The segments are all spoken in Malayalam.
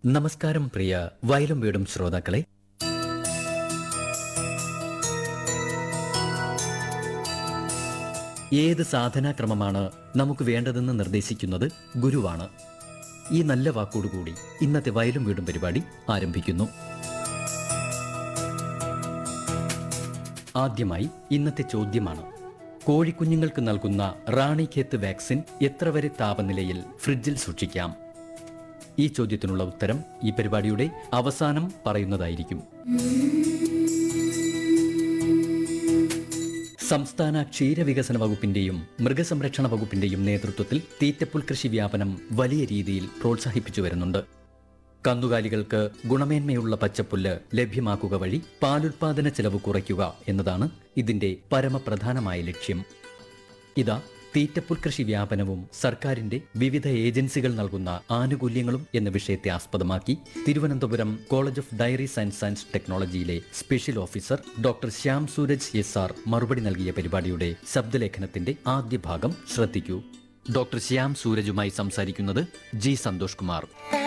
നമസ്കാരം പ്രിയ വയലും വീടും ശ്രോതാക്കളെ ഏത് സാധനാക്രമമാണ് നമുക്ക് വേണ്ടതെന്ന് നിർദ്ദേശിക്കുന്നത് ഗുരുവാണ് ഈ നല്ല വാക്കോടുകൂടി ഇന്നത്തെ വയലും വീടും പരിപാടി ആരംഭിക്കുന്നു ആദ്യമായി ഇന്നത്തെ ചോദ്യമാണ് കോഴിക്കുഞ്ഞുങ്ങൾക്ക് നൽകുന്ന റാണിഖേത്ത് വാക്സിൻ എത്ര വരെ താപനിലയിൽ ഫ്രിഡ്ജിൽ സൂക്ഷിക്കാം ഈ ചോദ്യത്തിനുള്ള ഉത്തരം ഈ പരിപാടിയുടെ അവസാനം പറയുന്നതായിരിക്കും സംസ്ഥാന ക്ഷീരവികസന വകുപ്പിന്റെയും മൃഗസംരക്ഷണ വകുപ്പിന്റെയും നേതൃത്വത്തിൽ തീറ്റപ്പുൽ കൃഷി വ്യാപനം വലിയ രീതിയിൽ പ്രോത്സാഹിപ്പിച്ചു വരുന്നുണ്ട് കന്നുകാലികൾക്ക് ഗുണമേന്മയുള്ള പച്ചപ്പുല്ല് ലഭ്യമാക്കുക വഴി പാലുൽപാദന ചെലവ് കുറയ്ക്കുക എന്നതാണ് ഇതിന്റെ പരമപ്രധാനമായ ലക്ഷ്യം ഇതാ തീറ്റപ്പുൽ കൃഷി വ്യാപനവും സർക്കാരിന്റെ വിവിധ ഏജൻസികൾ നൽകുന്ന ആനുകൂല്യങ്ങളും എന്ന വിഷയത്തെ ആസ്പദമാക്കി Thiruvananthapuram college of dairy science and ടെക്നോളജിയിലെ special officer doctor Shyam Sooraj S R മറുപടി നൽകിയ പരിപാടിയുടെ ശബ്ദലേഖനത്തിന്റെ ആദ്യ ഭാഗം ശ്രദ്ധിക്കൂ ഡോക്ടർ ശ്യാം സൂരജുമായി സംസാരിക്കുന്നത് ജി സന്തോഷ് കുമാർ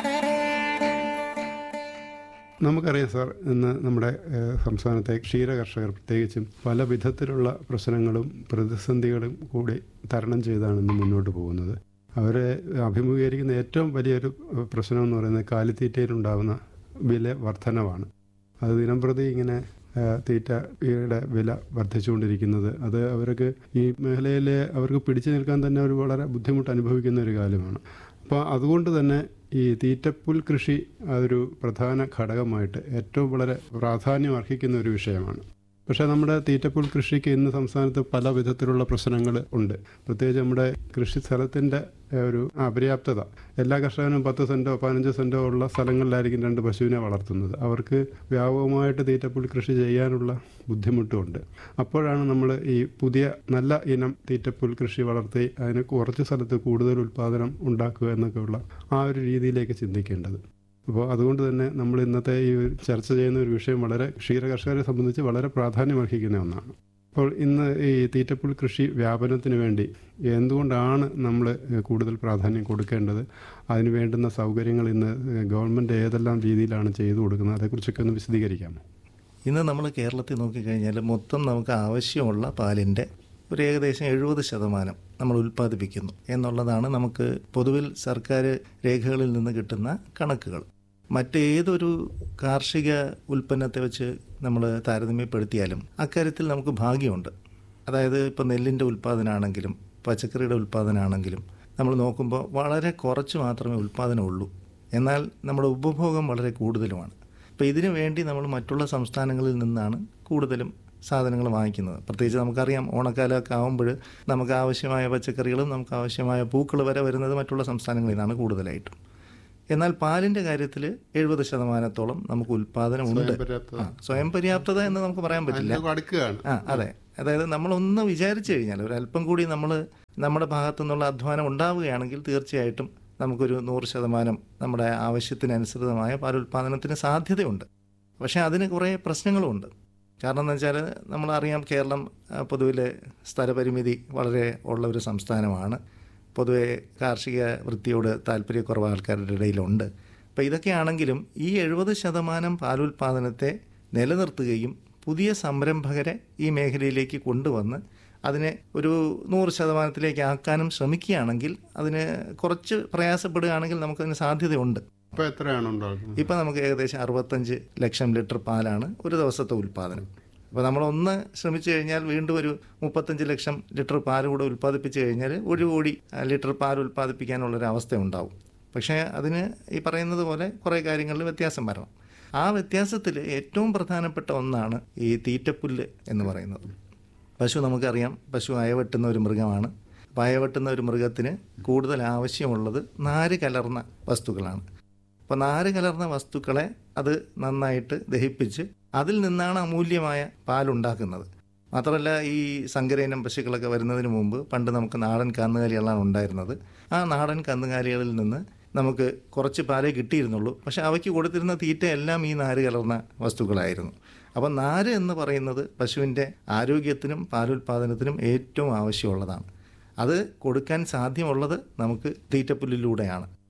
നമുക്കറിയാം സാർ ഇന്ന് നമ്മുടെ ഏഹ്, സംസ്ഥാനത്തെ ക്ഷീര കർഷകർ പ്രത്യേകിച്ചും പല വിധത്തിലുള്ള പ്രശ്നങ്ങളും പ്രതിസന്ധികളും കൂടി തരണം ചെയ്താണ് ഇന്ന് മുന്നോട്ട് പോകുന്നത് അവരെ അഭിമുഖീകരിക്കുന്ന ഏറ്റവും വലിയൊരു ഏഹ്, പ്രശ്നം എന്ന് പറയുന്നത് കാലിത്തീറ്റയിലുണ്ടാകുന്ന വില വർധനവാണ് അത് ദിനംപ്രതി ഇങ്ങനെ ഏഹ്, തീറ്റയുടെ വില വർദ്ധിച്ചുകൊണ്ടിരിക്കുന്നത് അത് അവർക്ക് ഈ മേഖലയിൽ അവർക്ക് പിടിച്ചു നിൽക്കാൻ തന്നെ ഒരു വളരെ ബുദ്ധിമുട്ട് അനുഭവിക്കുന്ന ഒരു കാര്യമാണ് അപ്പോൾ അതുകൊണ്ട് തന്നെ ഈ തീറ്റപ്പുൽ കൃഷി അതൊരു പ്രധാന ഘടകമായിട്ട് ഏറ്റവും വളരെ പ്രാധാന്യം അർഹിക്കുന്ന ഒരു വിഷയമാണ് പക്ഷേ നമ്മുടെ തീറ്റപ്പുൽ കൃഷിക്ക് ഇന്ന് സംസ്ഥാനത്ത് പല വിധത്തിലുള്ള പ്രശ്നങ്ങൾ ഉണ്ട് പ്രത്യേകിച്ച് നമ്മുടെ കൃഷി സ്ഥലത്തിൻ്റെ ഏഹ്, ഒരു അപര്യാപ്തത എല്ലാ കർഷകനും പത്ത് സെൻറ്റോ പതിനഞ്ച് സെൻറ്റോ ഉള്ള സ്ഥലങ്ങളിലായിരിക്കും രണ്ട് പശുവിനെ വളർത്തുന്നത് അവർക്ക് വ്യാപകമായിട്ട് തീറ്റപ്പുൽ കൃഷി ചെയ്യാനുള്ള ബുദ്ധിമുട്ടുമുണ്ട് അപ്പോഴാണ് നമ്മൾ ഈ പുതിയ നല്ല ഇനം തീറ്റപ്പുൽ കൃഷി വളർത്തി അതിന് കുറച്ച് സ്ഥലത്ത് കൂടുതൽ ഉൽപ്പാദനം ഉണ്ടാക്കുക എന്നൊക്കെയുള്ള ആ ഒരു രീതിയിലേക്ക് ചിന്തിക്കേണ്ടത് അപ്പോൾ അതുകൊണ്ട് തന്നെ നമ്മൾ ഇന്നത്തെ ഈ ഒരു ചർച്ച ചെയ്യുന്ന ഒരു വിഷയം വളരെ ക്ഷീര കർഷകരെ സംബന്ധിച്ച് വളരെ പ്രാധാന്യമർഹിക്കുന്ന ഒന്നാണ് അപ്പോൾ ഇന്ന് ഈ തീറ്റപ്പുൽ കൃഷി വ്യാപനത്തിന് വേണ്ടി എന്തുകൊണ്ടാണ് നമ്മൾ കൂടുതൽ പ്രാധാന്യം കൊടുക്കേണ്ടത് അതിന് വേണ്ടുന്ന സൗകര്യങ്ങൾ ഇന്ന് ഗവൺമെൻറ് ഏതെല്ലാം രീതിയിലാണ് ചെയ്തു കൊടുക്കുന്നത് അതേക്കുറിച്ചൊക്കെ ഒന്ന് വിശദീകരിക്കാമോ ഇന്ന് നമ്മൾ കേരളത്തിൽ നോക്കിക്കഴിഞ്ഞാൽ മൊത്തം നമുക്ക് ആവശ്യമുള്ള പാലിൻ്റെ ഒരു ഏകദേശം എഴുപത് ശതമാനം നമ്മൾ ഉൽപ്പാദിപ്പിക്കുന്നു എന്നുള്ളതാണ് നമുക്ക് പൊതുവിൽ സർക്കാർ രേഖകളിൽ നിന്ന് കിട്ടുന്ന കണക്കുകൾ മറ്റേതൊരു കാർഷിക ഉൽപ്പന്നത്തെ വെച്ച് നമ്മൾ താരതമ്യപ്പെടുത്തിയാലും അക്കാര്യത്തിൽ നമുക്ക് ഭാഗ്യമുണ്ട് അതായത് ഇപ്പോൾ നെല്ലിൻ്റെ ഉൽപ്പാദനമാണെങ്കിലും പച്ചക്കറിയുടെ ഉൽപ്പാദനമാണെങ്കിലും നമ്മൾ നോക്കുമ്പോൾ വളരെ കുറച്ച് മാത്രമേ ഉൽപ്പാദനമുള്ളൂ എന്നാൽ നമ്മുടെ ഉപഭോഗം വളരെ കൂടുതലുമാണ് അപ്പോൾ ഇതിനു വേണ്ടി നമ്മൾ മറ്റുള്ള സംസ്ഥാനങ്ങളിൽ നിന്നാണ് കൂടുതലും സാധനങ്ങൾ വാങ്ങിക്കുന്നത് പ്രത്യേകിച്ച് നമുക്കറിയാം ഓണക്കാലമൊക്കെ ആകുമ്പോൾ നമുക്ക് ആവശ്യമായ പച്ചക്കറികളും നമുക്ക് ആവശ്യമായ പൂക്കൾ വരെ വരുന്നത് മറ്റുള്ള സംസ്ഥാനങ്ങളിൽ നിന്നാണ് കൂടുതലായിട്ടും എന്നാൽ പാലിൻ്റെ കാര്യത്തിൽ എഴുപത് ശതമാനത്തോളം നമുക്ക് ഉൽപ്പാദനമുണ്ട് സ്വയം പര്യാപ്തത. ആ, സ്വയം പര്യാപ്തത എന്ന് നമുക്ക് പറയാൻ പറ്റില്ല അതിലേക്ക് അടുക്കുകയാണ് ആ അതെ അതായത് നമ്മളൊന്ന് വിചാരിച്ചു കഴിഞ്ഞാൽ ഒരല്പം കൂടി നമ്മൾ നമ്മുടെ ഭാഗത്തു നിന്നുള്ള അധ്വാനം ഉണ്ടാവുകയാണെങ്കിൽ തീർച്ചയായിട്ടും നമുക്കൊരു നൂറ് ശതമാനം നമ്മുടെ ആവശ്യത്തിനനുസൃതമായ പാലുൽപാദനത്തിന് സാധ്യതയുണ്ട് പക്ഷേ അതിന് കുറേ പ്രശ്നങ്ങളുമുണ്ട് കാരണം എന്ന് വെച്ചാൽ നമ്മളറിയാം കേരളം ആ, പൊതുവിലെ സ്ഥലപരിമിതി വളരെ ഉള്ള ഒരു സംസ്ഥാനമാണ് പൊതുവെ കാർഷിക വൃത്തിയോട് താല്പര്യക്കുറവ് ആൾക്കാരുടെ ഇടയിലുണ്ട് അപ്പോൾ ഇതൊക്കെയാണെങ്കിലും ഈ എഴുപത് ശതമാനം പാലുൽപാദനത്തെ നിലനിർത്തുകയും പുതിയ സംരംഭകരെ ഈ മേഖലയിലേക്ക് കൊണ്ടുവന്ന് അതിനെ ഒരു നൂറ് ശതമാനത്തിലേക്ക് ആക്കാനും ശ്രമിക്കുകയാണെങ്കിൽ അതിന് കുറച്ച് പ്രയാസപ്പെടുകയാണെങ്കിൽ നമുക്കതിന് സാധ്യതയുണ്ട് അപ്പോൾ എത്രയാണ് ഉണ്ടാക്കുന്നത് ഇപ്പം നമുക്ക് ഏകദേശം അറുപത്തഞ്ച് ലക്ഷം ലിറ്റർ പാലാണ് ഒരു ദിവസത്തെ ഉൽപ്പാദനം അപ്പോൾ നമ്മളൊന്ന് ശ്രമിച്ചു കഴിഞ്ഞാൽ വീണ്ടും ഒരു മുപ്പത്തഞ്ച് ലക്ഷം ലിറ്റർ പാൽ കൂടെ ഉൽപ്പാദിപ്പിച്ച് കഴിഞ്ഞാൽ ഒരു കോടി ആ, ലിറ്റർ പാൽ ഉൽപ്പാദിപ്പിക്കാനുള്ളൊരു അവസ്ഥ ഉണ്ടാവും പക്ഷേ അതിന് ഈ പറയുന്നത് പോലെ കുറേ കാര്യങ്ങളിൽ വ്യത്യാസം വരണം ആ വ്യത്യാസത്തിൽ ഏറ്റവും പ്രധാനപ്പെട്ട ഒന്നാണ് ഈ തീറ്റപ്പുല്ല് എന്ന് പറയുന്നത് പശു നമുക്കറിയാം പശു അയവെട്ടുന്ന ഒരു മൃഗമാണ് അപ്പോൾ അയവെട്ടുന്ന ഒരു മൃഗത്തിന് കൂടുതൽ ആവശ്യമുള്ളത് നാര് കലർന്ന വസ്തുക്കളാണ് അപ്പോൾ നാര് കലർന്ന വസ്തുക്കളെ അത് നന്നായിട്ട് ദഹിപ്പിച്ച് അതിൽ നിന്നാണ് അമൂല്യമായ പാലുണ്ടാക്കുന്നത് മാത്രമല്ല ഈ സങ്കരയിനം പശുക്കളൊക്കെ വരുന്നതിന് മുമ്പ് പണ്ട് നമുക്ക് നാടൻ കന്നുകാലികളാണ് ഉണ്ടായിരുന്നത് ആ നാടൻ കന്നുകാലികളിൽ നിന്ന് നമുക്ക് കുറച്ച് പാലേ കിട്ടിയിരുന്നുള്ളൂ പക്ഷെ അവയ്ക്ക് കൊടുത്തിരുന്ന തീറ്റ എല്ലാം ഈ നാര് കലർന്ന വസ്തുക്കളായിരുന്നു അപ്പം നാര് എന്ന് പറയുന്നത് പശുവിൻ്റെ ആരോഗ്യത്തിനും പാലുൽപാദനത്തിനും ഏറ്റവും ആവശ്യമുള്ളതാണ് അത് കൊടുക്കാൻ സാധ്യമുള്ളത് നമുക്ക് തീറ്റപ്പുല്ലിലൂടെയാണ്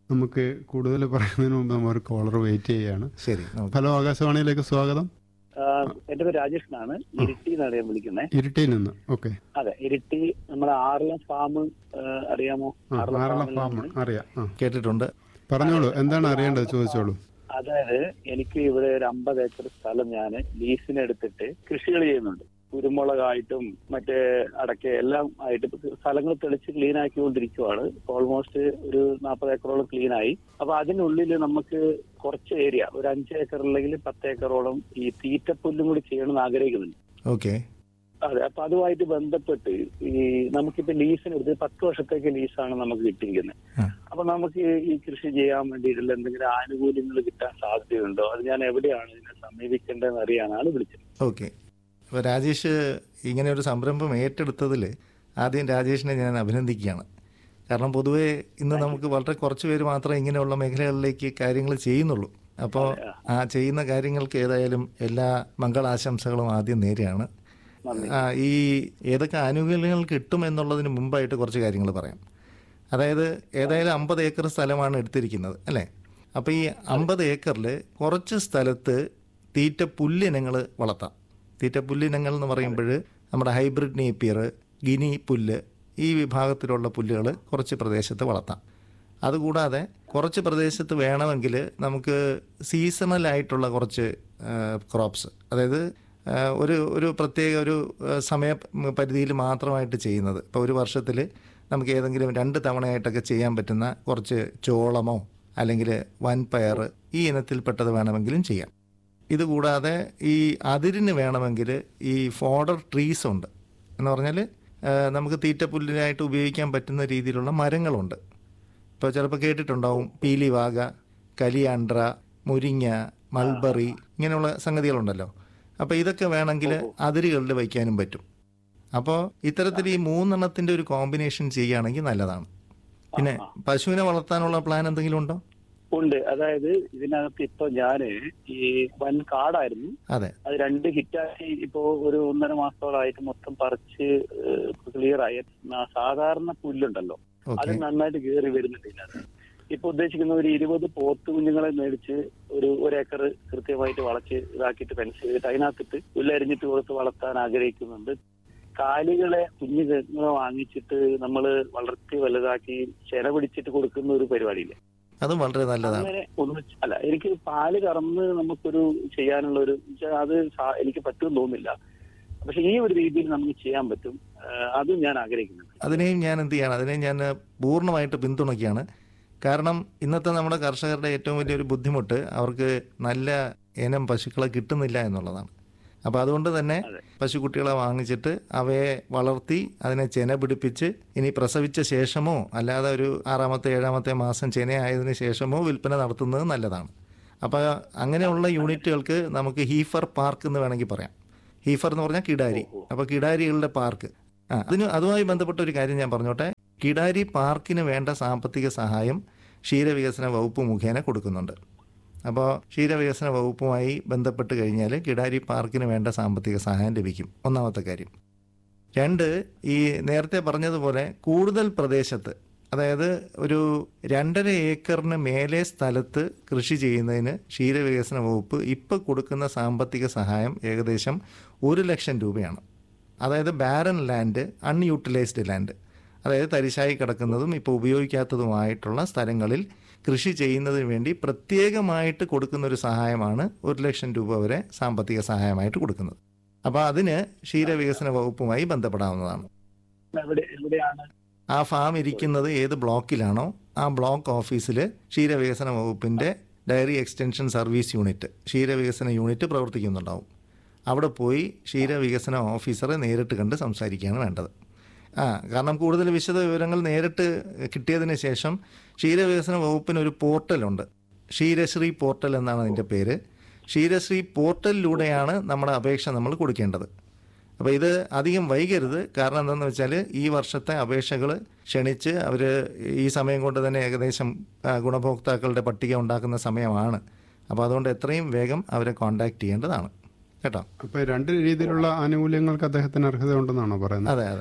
നമുക്ക് കൂടുതൽ പറയുന്നതിന് മുമ്പ് നമ്മൾ ഒരു കോളർ വെയിറ്റ് ചെയ്യുകയാണ് ശരി നമുക്ക് ഹലോ ആകാശവാണിയിലേക്ക് സ്വാഗതം ആ, എന്റെ പേര് രാജേഷ് എന്നാണ് ഇരിട്ടി എന്നാണ് ഞാൻ വിളിക്കുന്നത് ഇരിട്ടിയിൽ നിന്ന് ഓക്കെ അതെ ഇരിട്ടി നമ്മുടെ ആറളം ഫാം അറിയാമോ ആ ആറളം ആറളം ഫാമിൽ ഫാം നിന്ന്. അറിയാം ആ കേട്ടിട്ടുണ്ട് പറഞ്ഞോളൂ എന്താണ് അറിയേണ്ടത് ചോദിച്ചോളൂ അതായത് എനിക്ക് ഇവിടെ ഒരു അമ്പത് ഏക്കർ സ്ഥലം ഞാൻ ലീസിന് എടുത്തിട്ട് കൃഷികൾ ചെയ്യുന്നുണ്ട് കുരുമുളകായിട്ടും മറ്റേ അടക്ക എല്ലാം ആയിട്ട് ഇപ്പൊ സ്ഥലങ്ങൾ തെളിച്ച് ക്ലീൻ ആക്കിക്കൊണ്ടിരിക്കുവാണ് ഓൾമോസ്റ്റ് ഒരു നാൽപ്പത് ഏക്കറോളം ക്ലീൻ ആയി അപ്പൊ അതിനുള്ളിൽ നമുക്ക് കുറച്ച് ഏരിയ ഒരു അഞ്ച് ഏക്കർ അല്ലെങ്കിൽ പത്ത് ഏക്കറോളം ഈ തീറ്റപ്പുല്ലും കൂടി ചെയ്യണമെന്ന് ആഗ്രഹിക്കുന്നുണ്ട് ഓക്കെ അതെ അപ്പൊ അതുമായിട്ട് ബന്ധപ്പെട്ട് ഈ നമുക്കിപ്പോ ലീസിന് എടുത്ത് പത്ത് വർഷത്തേക്ക് ലീസാണ് നമുക്ക് കിട്ടിയിരിക്കുന്നത് ആ. അപ്പൊ നമുക്ക് ഈ കൃഷി ചെയ്യാൻ വേണ്ടിയിട്ടുള്ള എന്തെങ്കിലും ആനുകൂല്യങ്ങൾ കിട്ടാൻ സാധ്യതയുണ്ടോ അത് ഞാൻ എവിടെയാണ് ഇതിനെ സമീപിക്കേണ്ടതെന്ന് അറിയാനാണ് വിളിച്ചത് ഓക്കെ അപ്പോൾ രാജേഷ് ഇങ്ങനെ ഒരു സംരംഭം ഏറ്റെടുത്തതിൽ ആദ്യം രാജേഷിനെ ഞാൻ അഭിനന്ദിക്കുകയാണ് കാരണം പൊതുവേ ഇന്ന് നമുക്ക് വളരെ കുറച്ച് പേര് മാത്രമേ ഇങ്ങനെയുള്ള മേഖലകളിലേക്ക് കാര്യങ്ങൾ ചെയ്യുന്നുള്ളൂ അപ്പോൾ ആ ചെയ്യുന്ന കാര്യങ്ങൾക്ക് ഏതായാലും എല്ലാ മംഗളാശംസകളും ആദ്യം നേരെയാണ് നന്ദി. ആ, ഈ ഏതൊക്കെ ആനുകൂല്യങ്ങൾ കിട്ടും എന്നുള്ളതിന് മുമ്പായിട്ട് കുറച്ച് കാര്യങ്ങൾ പറയാം അതായത് ഏതായാലും അമ്പത് ഏക്കർ സ്ഥലമാണ് എടുത്തിരിക്കുന്നത് അല്ലേ അപ്പോൾ ഈ അമ്പത് ഏക്കറിൽ കുറച്ച് സ്ഥലത്ത് തീറ്റ പുല്ലിനങ്ങൾ വളർത്താം തീറ്റ പുല്ലിനങ്ങൾ എന്ന് പറയുമ്പോൾ നമ്മുടെ ഹൈബ്രിഡ് നേപ്പിയർ ഗിനി പുല്ല് ഈ വിഭാഗത്തിലുള്ള പുല്ലുകൾ കുറച്ച് പ്രദേശത്ത് വളർത്താം അതുകൂടാതെ കുറച്ച് പ്രദേശത്ത് വേണമെങ്കിൽ നമുക്ക് സീസണൽ ആയിട്ടുള്ള കുറച്ച് ക്രോപ്സ് അതായത് ആ, ഒരു ഒരു പ്രത്യേക ഒരു ആ, സമയ പരിധിയിൽ മാത്രമായിട്ട് ചെയ്യുന്നത് ഇപ്പോൾ ഒരു വർഷത്തിൽ നമുക്ക് ഏതെങ്കിലും രണ്ട് തവണയായിട്ടൊക്കെ ചെയ്യാൻ പറ്റുന്ന കുറച്ച് ചോളമോ അല്ലെങ്കിൽ വൻപയർ ഈ ഇനത്തിൽപ്പെട്ടത് വേണമെങ്കിലും ചെയ്യാം ഇതുകൂടാതെ ഈ അതിരിന് വേണമെങ്കിൽ ഈ ഫോഡർ ട്രീസ് ഉണ്ട് എന്ന് പറഞ്ഞാൽ ആ, നമുക്ക് തീറ്റപ്പുല്ലിനായിട്ട് ഉപയോഗിക്കാൻ പറ്റുന്ന രീതിയിലുള്ള മരങ്ങളുണ്ട് ഇപ്പോൾ ചിലപ്പോൾ കേട്ടിട്ടുണ്ടാവും പീലിവാക കലിയാണ്ട്ര മുരിങ്ങ മൾബറി ഇങ്ങനെയുള്ള സംഗതികളുണ്ടല്ലോ അപ്പോൾ ഇതൊക്കെ വേണമെങ്കിൽ അതിരുകളിൽ വയ്ക്കാനും പറ്റും അപ്പോൾ ഇത്തരത്തിൽ ഈ മൂന്നെണ്ണത്തിൻ്റെ ഒരു കോമ്പിനേഷൻ ചെയ്യുകയാണെങ്കിൽ നല്ലതാണ് പിന്നെ പശുവിനെ വളർത്താനുള്ള പ്ലാൻ എന്തെങ്കിലും ഉണ്ടോ ഉണ്ട് അതായത് ഇതിനകത്ത് ഇപ്പൊ ഞാന് ഈ വൻ കാടായിരുന്നു അതെ അത് രണ്ട് ഹിറ്റാക്കി ഇപ്പോ ഒരു ഒന്നര മാസത്തോളായിട്ട് മൊത്തം പറിച്ച് ക്ലിയർ ആയി ന- സാധാരണ പുല്ലുണ്ടല്ലോ അത് ഓക്കെ നന്നായിട്ട് കയറി വരുന്നുണ്ട് ഇതിനകത്ത് ഇപ്പൊ ഉദ്ദേശിക്കുന്ന ഒരു ഇരുപത് പോത്ത് കുഞ്ഞുങ്ങളെ മേടിച്ച് ഒരു ഒരേക്കർ കൃത്യമായിട്ട് വളച്ച് ഇതാക്കിയിട്ട് ഫെൻസ് ചെയ്തിട്ട് അതിനകത്തിട്ട് പുല്ലരിഞ്ഞിട്ട് കൊടുത്ത് വളർത്താൻ ആഗ്രഹിക്കുന്നുണ്ട് കാലികളെ കുഞ്ഞുങ്ങളെ വാങ്ങിച്ചിട്ട് നമ്മൾ വളർത്തി വലുതാക്കി ചെന പിടിച്ചിട്ട് കൊടുക്കുന്ന ഒരു പരിപാടിയില്ലേ അതും വളരെ നല്ലതാണ് അങ്ങനെ ഒന്ന് ച- അല്ല എനിക്ക് പാല് കറന്ന് നമുക്കൊരു ചെയ്യാനുള്ള ഒരു വെച്ചാ അത് സാ- എനിക്ക് പറ്റുമെന്ന് തോന്നുന്നില്ല പക്ഷെ ഈ ഒരു രീതിയിൽ നമുക്ക് ചെയ്യാൻ പറ്റും ആ, അതും ഞാൻ ആഗ്രഹിക്കുന്നുണ്ട് അതിനെയും ഞാൻ എന്ത് ചെയ്യാണ് അതിനെയും ഞാൻ പൂർണ്ണമായിട്ട് പിന്തുണയ്ക്കുകയാണ് കാരണം ഇന്നത്തെ നമ്മുടെ കർഷകരുടെ ഏറ്റവും വലിയൊരു ബുദ്ധിമുട്ട് അവർക്ക് നല്ല ഇനം പശുക്കളെ കിട്ടുന്നില്ല എന്നുള്ളതാണ് അപ്പോൾ അതുകൊണ്ട് തന്നെ അതെ. പശുക്കുട്ടികളെ വാങ്ങിച്ചിട്ട് അവയെ വളർത്തി അതിനെ ചെന പിടിപ്പിച്ച് ഇനി പ്രസവിച്ച ശേഷമോ അല്ലാതെ ഒരു ആറാമത്തെ ഏഴാമത്തെ മാസം ചെനയായതിനു ശേഷമോ വിൽപ്പന നടത്തുന്നത് നല്ലതാണ് അപ്പോൾ അങ്ങനെയുള്ള യൂണിറ്റുകൾക്ക് നമുക്ക് ഹീഫർ പാർക്ക് എന്ന് വേണമെങ്കിൽ പറയാം ഹീഫർ എന്ന് പറഞ്ഞാൽ കിടാരി അപ്പോൾ കിടാരികളുടെ പാർക്ക് ആ അതിന് അതുമായി ബന്ധപ്പെട്ട ഒരു കാര്യം ഞാൻ പറഞ്ഞോട്ടെ കിടാരി പാർക്കിന് വേണ്ട സാമ്പത്തിക സഹായം ക്ഷീരവികസന വകുപ്പ് മുഖേന കൊടുക്കുന്നുണ്ട് അപ്പോൾ ക്ഷീരവികസന വകുപ്പുമായി ബന്ധപ്പെട്ട് കഴിഞ്ഞാൽ കിടാരി പാർക്കിന് വേണ്ട സാമ്പത്തിക സഹായം ലഭിക്കും ഒന്നാമത്തെ കാര്യം രണ്ട് ഈ നേരത്തെ പറഞ്ഞതുപോലെ കൂടുതൽ പ്രദേശത്ത് അതായത് ഒരു രണ്ടര ഏക്കറിന് മേലെ സ്ഥലത്ത് കൃഷി ചെയ്യുന്നതിന് ക്ഷീരവികസന വകുപ്പ് ഇപ്പോൾ കൊടുക്കുന്ന സാമ്പത്തിക സഹായം ഏകദേശം ഒരു ലക്ഷം രൂപയാണ് അതായത് ബാരൻ ലാൻഡ് അൺയൂട്ടിലൈസ്ഡ് ലാൻഡ് അതായത് തരിശായി കിടക്കുന്നതും ഇപ്പോൾ ഉപയോഗിക്കാത്തതുമായിട്ടുള്ള സ്ഥലങ്ങളിൽ കൃഷി ചെയ്യുന്നതിന് വേണ്ടി പ്രത്യേകമായിട്ട് കൊടുക്കുന്ന ഒരു സഹായമാണ് ഒരു ലക്ഷം രൂപ വരെ സാമ്പത്തിക സഹായമായിട്ട് കൊടുക്കുന്നത് അപ്പോൾ അതിന് ക്ഷീരവികസന വകുപ്പുമായി ബന്ധപ്പെടാവുന്നതാണ് എവിടെ എവിടെയാണ് ആ ഫാം ഇരിക്കുന്നത് ഏത് ബ്ലോക്കിലാണോ ആ ബ്ലോക്ക് ഓഫീസിൽ ക്ഷീരവികസന വകുപ്പിൻ്റെ ഡയറി എക്സ്റ്റൻഷൻ സർവീസ് യൂണിറ്റ് ക്ഷീരവികസന യൂണിറ്റ് പ്രവർത്തിക്കുന്നുണ്ടാവും അവിടെ പോയി ക്ഷീരവികസന ഓഫീസറെ നേരിട്ട് കണ്ട് സംസാരിക്കുകയാണ് വേണ്ടത് ആ കാരണം കൂടുതൽ വിശദ വിവരങ്ങൾ നേരിട്ട് കിട്ടിയതിന് ശേഷം ക്ഷീരവികസന വകുപ്പിന് ഒരു പോർട്ടലുണ്ട് ക്ഷീരശ്രീ പോർട്ടൽ എന്നാണ് അതിൻ്റെ പേര് ക്ഷീരശ്രീ പോർട്ടലിലൂടെയാണ് നമ്മുടെ അപേക്ഷ നമ്മൾ കൊടുക്കേണ്ടത് അപ്പോൾ ഇത് അധികം വൈകരുത് കാരണം എന്താണെന്ന് വെച്ചാൽ ഈ വർഷത്തെ അപേക്ഷകൾ ക്ഷണിച്ച് അവർ ഈ സമയം കൊണ്ട് തന്നെ ഏകദേശം ആ, ഗുണഭോക്താക്കളുടെ പട്ടിക ഉണ്ടാക്കുന്ന സമയമാണ് അപ്പോൾ അതുകൊണ്ട് എത്രയും വേഗം അവരെ കോൺടാക്ട് ചെയ്യേണ്ടതാണ് കേട്ടോ അപ്പോൾ രണ്ട് രീതിയിലുള്ള ആനുകൂല്യങ്ങൾക്ക് അദ്ദേഹത്തിന് അർഹത ഉണ്ടെന്നാണോ പറയുന്നത് അതെ അതെ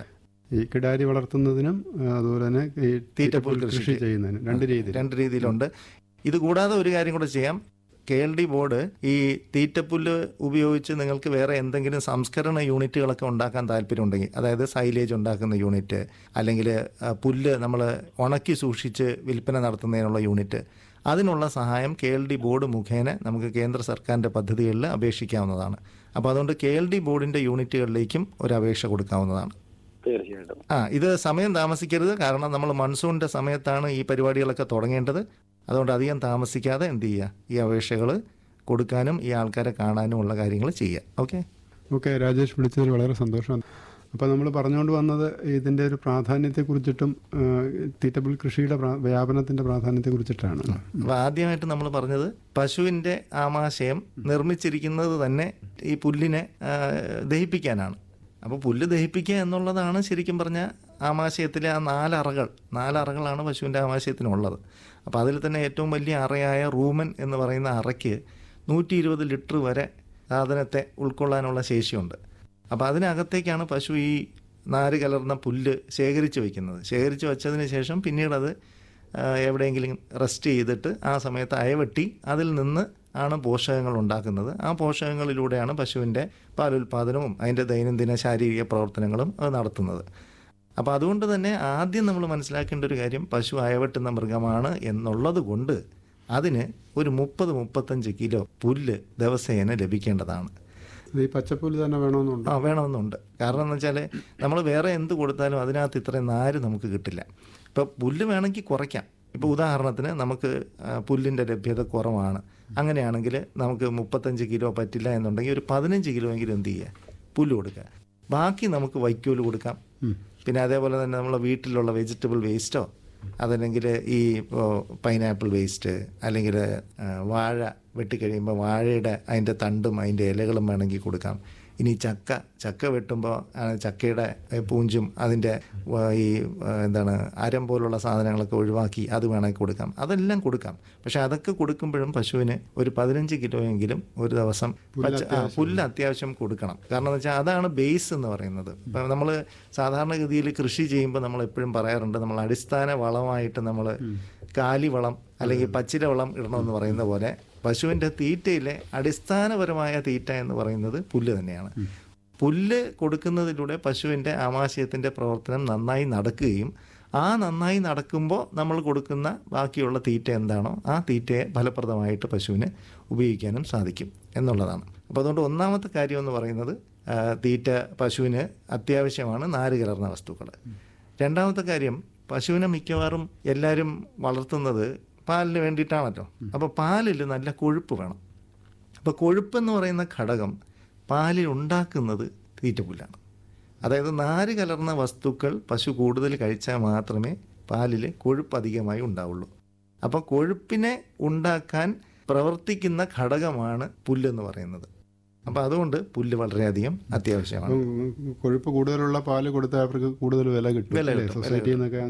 ഈ കിടാരി വളർത്തുന്നതിനും ആ, അതുപോലെ തന്നെ ഈ തീറ്റപ്പുൽ കൃഷി കൃഷിക്ക്. ചെയ്യുന്നതിനും രണ്ട് രീതിയിൽ രണ്ട് രീതിയിലുണ്ട് ഇത് കൂടാതെ ഒരു കാര്യം കൂടെ ചെയ്യാം കെ എൽ ഡി ബോർഡ് ഈ തീറ്റപ്പുല്ല് ഉപയോഗിച്ച് നിങ്ങൾക്ക് വേറെ എന്തെങ്കിലും സംസ്കരണ യൂണിറ്റുകളൊക്കെ ഉണ്ടാക്കാൻ താല്പര്യമുണ്ടെങ്കിൽ അതായത് സൈലേജ് ഉണ്ടാക്കുന്ന യൂണിറ്റ് അല്ലെങ്കിൽ ആ, പുല്ല് നമ്മൾ ഉണക്കി സൂക്ഷിച്ച് വിൽപ്പന നടത്തുന്നതിനുള്ള യൂണിറ്റ് അതിനുള്ള സഹായം കെ എൽ ഡി ബോർഡ് മുഖേന നമുക്ക് കേന്ദ്ര സർക്കാരിൻ്റെ പദ്ധതികളിൽ അപേക്ഷിക്കാവുന്നതാണ് അപ്പോൾ അതുകൊണ്ട് കെ എൽ ഡി ബോർഡിൻ്റെ യൂണിറ്റുകളിലേക്കും ഒരു അപേക്ഷ കൊടുക്കാവുന്നതാണ് തീർച്ചയായിട്ടും ആ ഇത് സമയം താമസിക്കരുത് കാരണം നമ്മൾ മൺസൂണിൻ്റെ സമയത്താണ് ഈ പരിപാടികളൊക്കെ തുടങ്ങേണ്ടത് അതുകൊണ്ട് അധികം താമസിക്കാതെ എന്ത് ചെയ്യുക ഈ അപേക്ഷകൾ കൊടുക്കാനും ഈ ആൾക്കാരെ കാണാനും ഉള്ള കാര്യങ്ങൾ ചെയ്യുക ഓക്കെ ഓക്കെ രാജേഷ് വിളിച്ചതിൽ വളരെ സന്തോഷം അപ്പോൾ നമ്മൾ പറഞ്ഞുകൊണ്ട് വന്നത് ഇതിൻ്റെ ഒരു പ്രാധാന്യത്തെക്കുറിച്ചിട്ടും ആ, തീറ്റപ്പുൽ കൃഷിയുടെ പ്രാ- വ്യാപനത്തിൻ്റെ പ്രാധാന്യത്തെക്കുറിച്ചിട്ടാണ് അപ്പോൾ ആദ്യമായിട്ട് നമ്മൾ പറഞ്ഞത് പശുവിൻ്റെ ആമാശയം നിർമ്മിച്ചിരിക്കുന്നത് തന്നെ ഈ പുല്ലിനെ ആ, ദഹിപ്പിക്കാനാണ് അപ്പോൾ പുല്ല് ദഹിപ്പിക്കുക എന്നുള്ളതാണ് ശരിക്കും പറഞ്ഞാൽ ആമാശയത്തിലെ ആ നാലറകൾ നാലറകളാണ് പശുവിൻ്റെ ആമാശയത്തിനുള്ളത് അപ്പോൾ അതിൽ തന്നെ ഏറ്റവും വലിയ അറയായ റൂമൻ എന്ന് പറയുന്ന അറയ്ക്ക് നൂറ്റി ഇരുപത് ലിറ്റർ വരെ സാധനത്തെ ഉൾക്കൊള്ളാനുള്ള ശേഷിയുണ്ട് അപ്പോൾ അതിനകത്തേക്കാണ് പശു ഈ നാര് കലർന്ന പുല്ല് ശേഖരിച്ച് വയ്ക്കുന്നത് ശേഖരിച്ച് വെച്ചതിന് ശേഷം പിന്നീടത് ആ, എവിടെയെങ്കിലും റെസ്റ്റ് ചെയ്തിട്ട് ആ സമയത്ത് അയവെട്ടി അതിൽ നിന്ന് ആണ് പോഷകങ്ങൾ ഉണ്ടാക്കുന്നത് ആ പോഷകങ്ങളിലൂടെയാണ് പശുവിൻ്റെ പാലുൽപാദനവും അതിൻ്റെ ദൈനംദിന ശാരീരിക പ്രവർത്തനങ്ങളും അത് നടത്തുന്നത് അപ്പോൾ അതുകൊണ്ട് തന്നെ ആദ്യം നമ്മൾ മനസ്സിലാക്കേണ്ട ഒരു കാര്യം പശു അയവെട്ടുന്ന മൃഗമാണ് എന്നുള്ളത് കൊണ്ട് അതിന് ഒരു മുപ്പത് മുപ്പത്തഞ്ച് കിലോ പുല്ല് ദിവസേന ലഭിക്കേണ്ടതാണ് ഇത് ഈ പച്ചപ്പുല്ല് തന്നെ വേണമെന്നുണ്ട് ആ വേണമെന്നുണ്ട് കാരണം എന്ന് വെച്ചാൽ നമ്മൾ വേറെ എന്ത് കൊടുത്താലും അതിനകത്ത് ഇത്രയും നാര് നമുക്ക് കിട്ടില്ല ഇപ്പോൾ പുല്ല് വേണമെങ്കിൽ കുറയ്ക്കാം ഇപ്പോൾ ഉദാഹരണത്തിന് നമുക്ക് ആ, പുല്ലിൻ്റെ ലഭ്യത കുറവാണ് അങ്ങനെയാണെങ്കിൽ നമുക്ക് മുപ്പത്തഞ്ച് കിലോ പറ്റില്ല എന്നുണ്ടെങ്കിൽ ഒരു പതിനഞ്ച് കിലോ എങ്കിലും എന്ത് ചെയ്യുക പുല്ല് കൊടുക്കുക ബാക്കി നമുക്ക് വൈക്കോല് കൊടുക്കാം പിന്നെ അതേപോലെ തന്നെ നമ്മളെ വീട്ടിലുള്ള വെജിറ്റബിൾ വേസ്റ്റോ അതല്ലെങ്കിൽ ഈ പൈനാപ്പിൾ വേസ്റ്റ് അല്ലെങ്കിൽ ആ, വാഴ വെട്ടിക്കഴിയുമ്പോൾ വാഴയുടെ അതിൻ്റെ തണ്ടും അതിൻ്റെ ഇലകളും വേണമെങ്കിൽ കൊടുക്കാം ഇനി ചക്ക ചക്ക വെട്ടുമ്പോൾ ആ, ചക്കയുടെ ഏ, പൂഞ്ചും അതിൻ്റെ വ- ഈ ആ, എന്താണ് അരം പോലുള്ള സാധനങ്ങളൊക്കെ ഒഴിവാക്കി അത് വേണമെങ്കിൽ കൊടുക്കാം അതെല്ലാം കൊടുക്കാം പക്ഷെ അതൊക്കെ കൊടുക്കുമ്പോഴും പശുവിന് ഒരു പതിനഞ്ച് കിലോ എങ്കിലും ഒരു ദിവസം പച്ച ആ, പുല്ല് അത്യാവശ്യം കൊടുക്കണം കാരണം എന്ന് വെച്ചാൽ അതാണ് ബേസ് എന്ന് പറയുന്നത് ഇപ്പം നമ്മൾ സാധാരണഗതിയിൽ കൃഷി ചെയ്യുമ്പോൾ നമ്മൾ എപ്പോഴും പറയാറുണ്ട് നമ്മൾ അടിസ്ഥാന വളമായിട്ട് നമ്മൾ കാലിവളം അല്ലെങ്കിൽ പച്ചില വളം ഇടണമെന്ന് പറയുന്ന പോലെ പശുവിൻ്റെ തീറ്റയിലെ അടിസ്ഥാനപരമായ തീറ്റ എന്ന് പറയുന്നത് പുല്ല് തന്നെയാണ് പുല്ല് കൊടുക്കുന്നതിലൂടെ പശുവിൻ്റെ ആമാശയത്തിൻ്റെ പ്രവർത്തനം നന്നായി നടക്കുകയും ആ നന്നായി നടക്കുമ്പോൾ നമ്മൾ കൊടുക്കുന്ന ബാക്കിയുള്ള തീറ്റ എന്താണോ ആ തീറ്റയെ ഫലപ്രദമായിട്ട് പശുവിന് ഉപയോഗിക്കാനും സാധിക്കും എന്നുള്ളതാണ് അപ്പോൾ അതുകൊണ്ട് ഒന്നാമത്തെ കാര്യം എന്ന് പറയുന്നത് ആ, തീറ്റ പശുവിന് അത്യാവശ്യമാണ് നാര് കലർന്ന വസ്തുക്കൾ രണ്ടാമത്തെ കാര്യം പശുവിനെ മിക്കവാറും എല്ലാവരും വളർത്തുന്നത് പാലിന് വേണ്ടിയിട്ടാണല്ലോ അപ്പോൾ പാലിൽ നല്ല കൊഴുപ്പ് വേണം അപ്പോൾ കൊഴുപ്പെന്ന് പറയുന്ന ഘടകം പാലിൽ ഉണ്ടാക്കുന്നത് തീറ്റപ്പുല്ലാണ് അതായത് നാര് കലർന്ന വസ്തുക്കൾ പശു കൂടുതൽ കഴിച്ചാൽ മാത്രമേ പാലിൽ കൊഴുപ്പ് അധികമായി ഉണ്ടാവുള്ളൂ അപ്പോൾ കൊഴുപ്പിനെ ഉണ്ടാക്കാൻ പ്രവർത്തിക്കുന്ന ഘടകമാണ് പുല്ലെന്ന് പറയുന്നത് അപ്പോൾ അതുകൊണ്ട് പുല്ല് വളരെയധികം അത്യാവശ്യമാണ് അപ്പം കൊഴുപ്പ് കൂടുതലുള്ള പാല് കൊടുത്താൽ അവർക്ക് കൂടുതൽ വില കിട്ടും വില അല്ലേ? കിട്ടും, വില സൊസൈറ്റിയിൽ നിന്നൊക്കെ